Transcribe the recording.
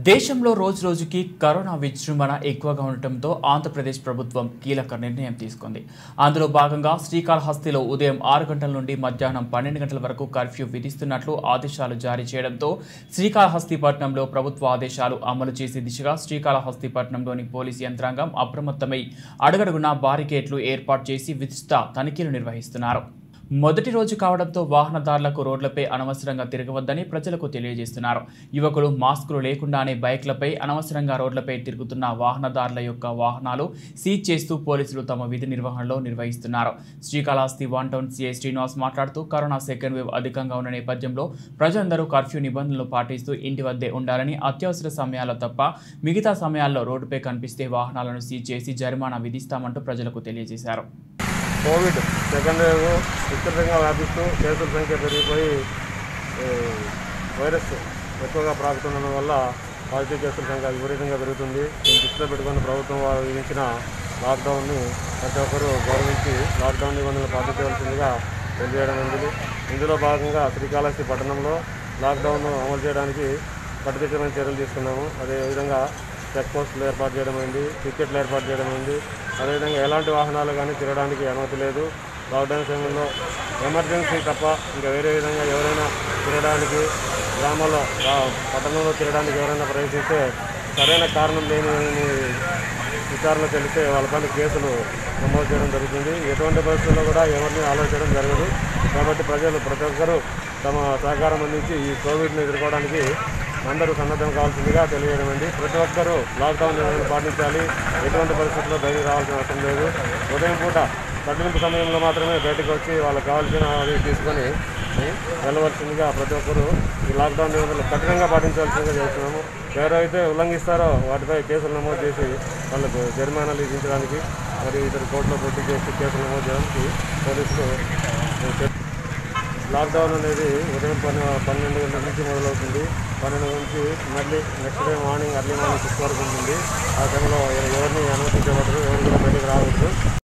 దేశంలో రోజు రోజుకి కరోనా విజృంభణ ఎక్కువగా ఉండటంతో ఆంధ్రప్రదేశ్ ప్రభుత్వం కీలక నిర్ణయం తీసుకుంది అందులో భాగంగా శ్రీకాళహస్తిలో ఉదయం ఆరు గంటల నుండి మధ్యాహ్నం పన్నెండు గంటల వరకు కర్ఫ్యూ విధిస్తున్నట్లు ఆదేశాలు జారీ చేయడంతో శ్రీకాళహస్తి పట్టణంలో ప్రభుత్వ ఆదేశాలు అమలు చేసే దిశగా శ్రీకాళహస్తి పట్టణంలోని పోలీసు యంత్రాంగం అప్రమత్తమై అడుగడుగునా బారికేట్లు ఏర్పాటు చేసి విస్తృత తనిఖీలు నిర్వహిస్తున్నారు మొదటి రోజు కావడంతో వాహనదారులకు రోడ్లపై అనవసరంగా తిరగవద్దని ప్రజలకు తెలియజేస్తున్నారు యువకులు మాస్కులు లేకుండానే బైక్లపై అనవసరంగా రోడ్లపై తిరుగుతున్న వాహనదారుల యొక్క వాహనాలు సీజ్ చేస్తూ పోలీసులు తమ విధి నిర్వహణలో నిర్వహిస్తున్నారు Srikalahasti one town CI Srinivas మాట్లాడుతూ కరోనా సెకండ్ వేవ్ అధికంగా ఉన్న నేపథ్యంలో ప్రజలందరూ కర్ఫ్యూ నిబంధనలు పాటిస్తూ ఇంటి వద్దే ఉండాలని అత్యవసర సమయాల్లో తప్ప మిగతా సమయాల్లో రోడ్డుపై కనిపిస్తే వాహనాలను సీజ్ చేసి జరిమానా విధిస్తామంటూ ప్రజలకు తెలియజేశారు కోవిడ్ సెకండ్ వేవ్ విస్తృతంగా వ్యాపిస్తూ కేసుల సంఖ్య పెరిగిపోయి ఈ, వైరస్ ఎక్కువగా ప్రాకుతుండడం వల్ల పాజిటివ్ కేసుల సంఖ్య విపరీతంగా పెరుగుతుంది దీన్ని దృష్టిలో పెట్టుకుని ప్రభుత్వం వారు విధించిన లాక్డౌన్ని ప్రతి ఒక్కరూ గౌరవించి లాక్డౌన్ నిబంధనలు పాటించవలసిందిగా తెలియజేయడం జరిగింది ఇందులో భాగంగా శ్రీకాళహస్తి పట్టణంలో లాక్డౌన్ అమలు చేయడానికి కట్టుదిట్టమైన చర్యలు తీసుకున్నాము అదేవిధంగా చెక్ పోస్టులు ఏర్పాటు చేయడం అయింది టికెట్లు ఏర్పాటు చేయడం అయింది అదేవిధంగా ఎలాంటి వాహనాలు కానీ తిరగడానికి అనుమతి లేదు లాక్డౌన్ సమయంలో ఎమర్జెన్సీ తప్ప ఇంకా వేరే విధంగా ఎవరైనా తిరగడానికి గ్రామాల్లో ఆ, పట్టణంలో తిరగడానికి ఎవరైనా ప్రయత్నిస్తే సరైన కారణం లేని విచారణ తెలిస్తే వాళ్ళపైన కేసులు నమోదు చేయడం జరుగుతుంది ఎటువంటి పరిస్థితుల్లో కూడా ఎవరిని ఆలోచించడం జరగదు కాబట్టి ప్రజలు ప్రతి ఒక్కరూ తమ సహకారం అందించి ఈ కోవిడ్ని ఎదుర్కోవడానికి అందరూ సన్నద్ధం కావాల్సిందిగా తెలియజేయడం అండి ప్రతి ఒక్కరూ లాక్డౌన్ నిబంధనలు పాటించాలి ఎటువంటి పరిస్థితుల్లో బయటికి రావాల్సిన అవసరం లేదు ఉదయం పూట కట్టింపు సమయంలో మాత్రమే బయటకు వచ్చి వాళ్ళకి కావాల్సిన అవి తీసుకొని ఉం, వెళ్ళవలసిందిగా ప్రతి ఒక్కరూ ఈ లాక్డౌన్ నిబంధనలు కఠినంగా పాటించాల్సిందిగా చేస్తున్నాము ఎవరైతే ఉల్లంఘిస్తారో వాటిపై కేసులు నమోదు చేసి వాళ్ళకు జరిమానాలు విధించడానికి మరియు ఇతర కోర్టులో పెట్టి చేసి కేసులు నమోదు చేయడానికి పోలీసులు చెప్- లాక్డౌన్ అనేది ఉదయం పన్నె పన్నెండు గంటల నుంచి మొదలవుతుంది పన్నెండు నుంచి మళ్ళీ next day morning early morning six వరకు ఉంటుంది ఆ టైంలో ఎవరిని అనుమతించబడరు ఎవరు కూడా బయటకు రావద్దు